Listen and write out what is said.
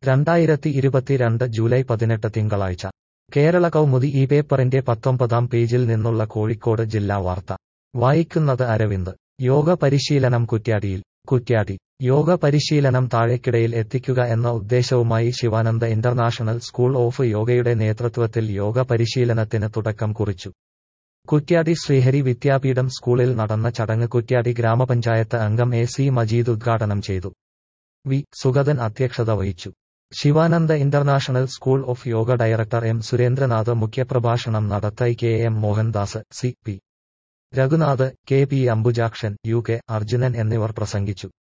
രണ്ടായിരത്തി ഇരുപത്തിരണ്ട് ജൂലൈ പതിനെട്ട് തിങ്കളാഴ്ച കേരള കൗമുദി ഈ പേപ്പറിന്റെ പത്തൊമ്പതാം പേജിൽ നിന്നുള്ള കോഴിക്കോട് ജില്ലാ വാർത്ത വായിക്കുന്നത് അരവിന്ദ് യോഗ പരിശീലനം കുറ്റ്യാടിയിൽ കുറ്റ്യാടി യോഗ പരിശീലനം താഴേക്കിടയിൽ എത്തിക്കുക എന്ന ഉദ്ദേശവുമായി ശിവാനന്ദ ഇന്റർനാഷണൽ സ്കൂൾ ഓഫ് യോഗയുടെ നേതൃത്വത്തിൽ യോഗ പരിശീലനത്തിന് തുടക്കം കുറിച്ചു കുറ്റ്യാടി ശ്രീഹരി വിദ്യാപീഠം സ്കൂളിൽ നടന്ന ചടങ്ങ് കുറ്റ്യാടി ഗ്രാമപഞ്ചായത്ത് അംഗം എ സി മജീദ് ഉദ്ഘാടനം ചെയ്തു വി സുഗതൻ അധ്യക്ഷത വഹിച്ചു Sivananda international school of yoga director M Surendranath മുഖ്യപ്രഭാഷണം നടത്തി K M Mohandas C P Raghunath K P Ambujakshan U K Arjunan എന്നിവർ പ്രസംഗിച്ചു